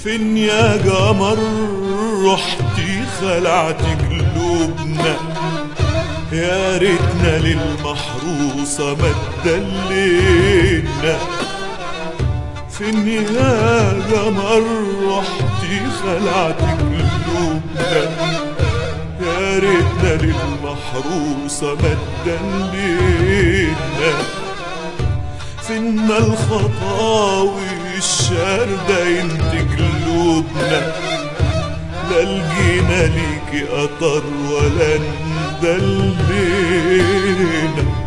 فين يا قمر رحتي خلعت قلوبنا يا ريتنا للمحروسة ما تدلينا فين يا قمر رحتي خلعت قلوبنا يا ريتنا للمحروسة ما تدلينا فينا الخطاوي الشاردة انت قلوبنا لا لقينا ليكي قطر ولا ندلينا